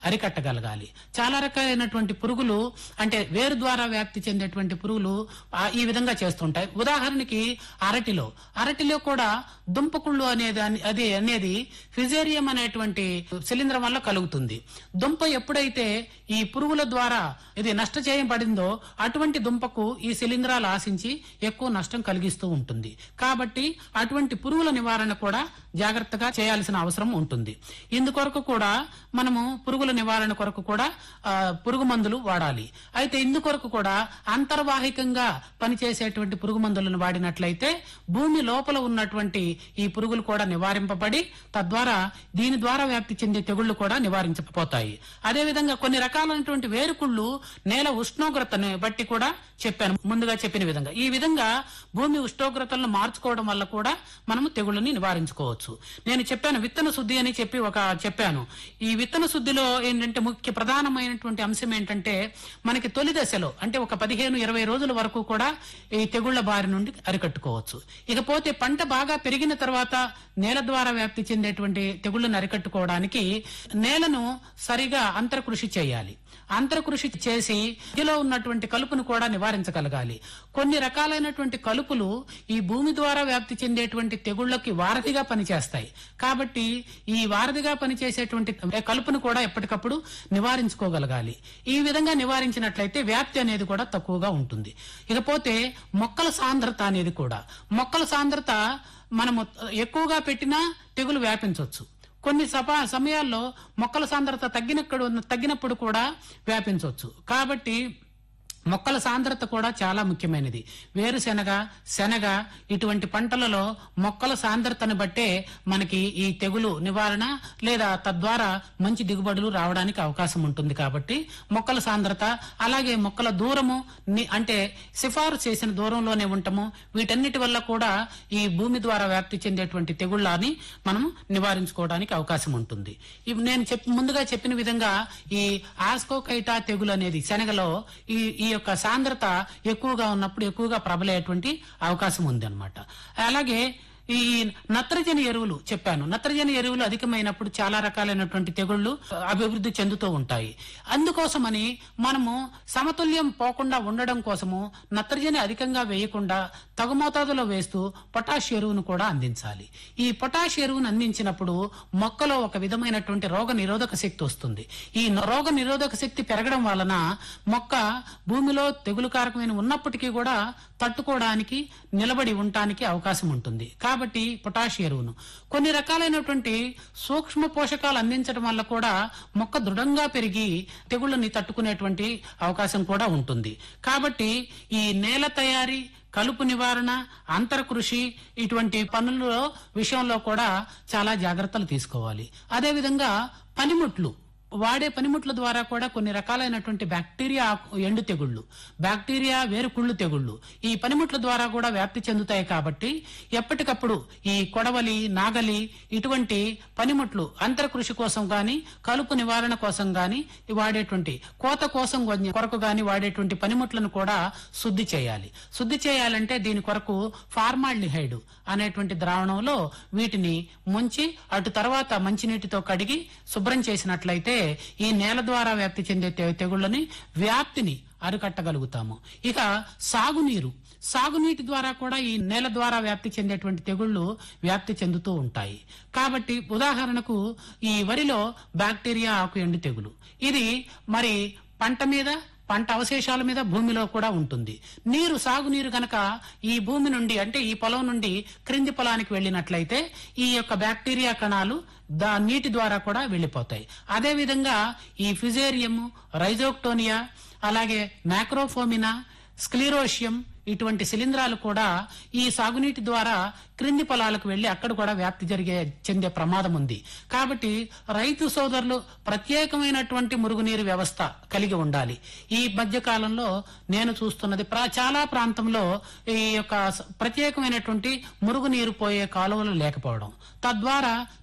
అరికట్టగలగాలి చాలా రకాలైనటువంటి పురుగులు అంటే వేరు ద్వారా వ్యాప్తి చెందేటువంటి పురుగులు ఆ, ఈ విధంగా చేస్తుంటాయి ఉదాహరణకి అరటిలో అరటిలో కూడా దుంపకుళ్ళు అనేది అది అనేది ఫిజేరియం అనేటువంటి శిలీంధ్రం వల్ల కలుగుతుంది దుంప ఎప్పుడైతే ఈ పురుగుల ద్వారా ఇది నష్ట చేయబడిందో అటువంటి దుంపకు ఈ శిలీంధ్రాలు ఆశించి ఎక్కువ నష్టం కలిగిస్తూ ఉంటుంది కాబట్టి అటువంటి పురుగుల నివారణ కూడా జాగ్రత్తగా చేయాల్సిన అవసరం ఉంటుంది ఇందుకొరకు కూడా మనము పురుగుల నివారణ కొరకు కూడా ఆ, పురుగు మందులు వాడాలి అయితే ఇందుకొరకు కూడా అంతర్వాహికంగా పనిచేసేటువంటి పురుగు మందులను వాడినట్లయితే భూమి లోపల ఉన్నటువంటి ఈ పురుగులు కూడా నివారింపబడి తద్వారా దీని ద్వారా వ్యాప్తి చెందే తెగుళ్లు కూడా నివారించకపోతాయి అదేవిధంగా కొన్ని రకాలైనటువంటి వేరుకుళ్ళు నేల ఉష్ణోగ్రతను బట్టి కూడా చెప్పాను ముందుగా చెప్పిన విధంగా ఈ విధంగా భూమి ఉష్ణోగ్రతలను మార్చుకోవడం వల్ల కూడా మనము తెగుళ్ళని నివారించుకోవచ్చు నేను చెప్పాను విత్తన శుద్ధి అని చెప్పి ఒక చెప్పాను ఈ విత్తన శుద్ధిలో ఏంటంటే ముఖ్య ప్రధానమైనటువంటి అంశం ఏంటంటే మనకి తొలి దశలో అంటే ఒక పదిహేను ఇరవై రోజుల వరకు కూడా ఈ తెగుళ్ల బారి నుండి అరికట్టుకోవచ్చు ఇకపోతే పంట బాగా పెరిగిన తర్వాత నేల ద్వారా వ్యాప్తి చెందేటువంటి తెగుళ్లను అరికట్టుకోవడానికి నేలను సరిగా అంతర్కృషి చేయాలి అంతర్కృషి చేసి మధ్యలో ఉన్నటువంటి కలుపును కూడా నివారించగలగాలి కొన్ని రకాలైనటువంటి కలుపులు ఈ భూమి ద్వారా వ్యాప్తి చెందేటువంటి తెగుళ్లకి వారధిగా పనిచేస్తాయి కాబట్టి ఈ వారధిగా పనిచేసేటువంటి కలుపును కూడా ఎప్పటికప్పుడు నివారించుకోగలగాలి ఈ విధంగా నివారించినట్లయితే వ్యాప్తి అనేది కూడా తక్కువగా ఉంటుంది ఇకపోతే మొక్కల సాంద్రత అనేది కూడా మొక్కల సాంద్రత మనము ఎక్కువగా పెట్టినా తెగులు వ్యాపించవచ్చు కొన్ని సపా సమయాల్లో మొక్కల సాంద్రత తగ్గినప్పుడు తగ్గినప్పుడు కూడా వ్యాపించవచ్చు కాబట్టి మొక్కల సాంద్రత కూడా చాలా ముఖ్యమైనది వేరుశెనగ శనగ ఇటువంటి పంటలలో మొక్కల సాంద్రతను బట్టే మనకి ఈ తెగులు నివారణ లేదా తద్వారా మంచి దిగుబడులు రావడానికి అవకాశం ఉంటుంది కాబట్టి మొక్కల సాంద్రత అలాగే మొక్కల దూరము ని- అంటే సిఫారు చేసిన దూరంలోనే ఉంటాము వీటన్నిటి వల్ల కూడా ఈ భూమి ద్వారా వ్యాప్తి చెందేటువంటి తెగుళ్ళని మనం నివారించుకోవడానికి అవకాశం ఉంటుంది ఇవి నేను చెప్ ముందుగా చెప్పిన విధంగా ఈ ఆస్కోకైటా తెగులు అనేది శనగలో ఈ ఈ యొక్క సాంద్రత ఎక్కువగా ఉన్నప్పుడు ఎక్కువగా ప్రబలేటువంటి అవకాశం ఉంది అనమాట అలాగే ఈ నత్రజని ఎరువులు చెప్పాను నత్రజని ఎరువులు అధికమైనప్పుడు చాలా రకాలైనటువంటి తెగుళ్లు అభివృద్ధి చెందుతూ ఉంటాయి అందుకోసమని మనము సమతుల్యం పోకుండా ఉండడం కోసము నత్రజని అధికంగా వేయకుండా తగు మోతాదులో వేస్తూ పొటాష్ ఎరువును కూడా అందించాలి ఈ పొటాష్ ఎరువును అందించినప్పుడు మొక్కలో ఒక విధమైనటువంటి రోగ నిరోధక శక్తి వస్తుంది ఈ న- రోగ నిరోధక శక్తి పెరగడం వలన మొక్క భూమిలో తెగులు కారకమైన ఉన్నప్పటికీ కూడా తట్టుకోవడానికి నిలబడి ఉండటానికి అవకాశం ఉంటుంది కాబట్టి పొటాష్ ఎరువును కొన్ని రకాలైనటువంటి సూక్ష్మ పోషకాలు అందించడం వల్ల కూడా మొక్క దృఢంగా పెరిగి తెగుళ్ళని తట్టుకునేటువంటి అవకాశం కూడా ఉంటుంది కాబట్టి ఈ నేల తయారీ కలుపు నివారణ అంతర్కృషి ఇటువంటి పనుల విషయంలో కూడా చాలా జాగ్రత్తలు తీసుకోవాలి అదేవిధంగా పనిముట్లు వాడే పనిముట్ల ద్వారా కూడా కొన్ని రకాలైనటువంటి బ్యాక్టీరియా ఆకు- ఎండు తెగుళ్ళు బ్యాక్టీరియా వేరుకుళ్ళు తెగుళ్ళు ఈ పనిముట్ల ద్వారా కూడా వ్యాప్తి చెందుతాయి కాబట్టి ఎప్పటికప్పుడు ఈ కొడవలి నాగలి ఇటువంటి పనిముట్లు అంతర్కృషి కోసం గాని కలుపు నివారణ కోసం గాని వాడేటువంటి కోత కోసం కొ- కొరకు గాని వాడేటువంటి పనిముట్లను కూడా శుద్ధి చేయాలి శుద్ధి చేయాలంటే దీని కొరకు ఫార్మాల్డిహైడ్ అనేటువంటి ద్రావణంలో వీటిని ముంచి అటు తర్వాత మంచినీటితో కడిగి శుభ్రం చేసినట్లయితే ఈ నేల ద్వారా వ్యాప్తి చెందే తె- తెగుళ్ళని వ్యాప్తిని అరికట్టగలుగుతాము ఇక సాగునీరు సాగునీటి ద్వారా కూడా ఈ నేల ద్వారా వ్యాప్తి చెందేటువంటి తెగుళ్లు వ్యాప్తి చెందుతూ ఉంటాయి కాబట్టి ఉదాహరణకు ఈ వరిలో బ్యాక్టీరియా ఆకు ఎండు తెగులు ఇది మరి పంట మీద పంట అవశేషాల మీద భూమిలో కూడా ఉంటుంది నీరు సాగునీరు గనక ఈ భూమి నుండి అంటే ఈ పొలం నుండి క్రింది పొలానికి వెళ్ళినట్లయితే ఈ యొక్క బ్యాక్టీరియా కణాలు దా నీటి ద్వారా కూడా వెళ్ళిపోతాయి అదే విధంగా ఈ ఫిజేరియం రైజోక్టోనియా అలాగే మ్యాక్రోఫోమినా స్క్లీరోషియం ఇటువంటి శిలీంధ్రాలు కూడా ఈ సాగునీటి ద్వారా క్రింది పొలాలకు వెళ్లి అక్కడ కూడా వ్యాప్తి జరిగే చెందే ప్రమాదం ఉంది కాబట్టి రైతు సోదరులు ప్రత్యేకమైనటువంటి మురుగునీరు వ్యవస్థ కలిగి ఉండాలి ఈ మధ్య కాలంలో నేను చూస్తున్నది ప్రా- చాలా ప్రాంతంలో ఈ యొక్క స- ప్రత్యేకమైనటువంటి మురుగునీరు పోయే కాలువలు లేకపోవడం తద్వారా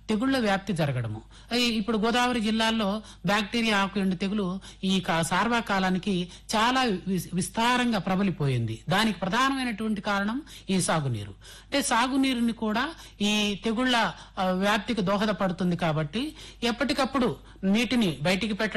తెగుళ్ల వ్యాప్తి జరగడము ఈ- ఇప్పుడు గోదావరి జిల్లాల్లో బ్యాక్టీరియా ఆకు ఎండు తెగులు ఈ కా- సార్వా కాలానికి చాలా వి- విస్తారంగా ప్రబలిపోయింది దానికి ప్రధానమైనటువంటి కారణం ఈ సాగునీరు అంటే సాగునీరుని కూడా ఈ తెగుళ్ల ఆ, వ్యాప్తికి దోహదపడుతుంది కాబట్టి ఎప్పటికప్పుడు నీటిని బయటికి పెట్టడం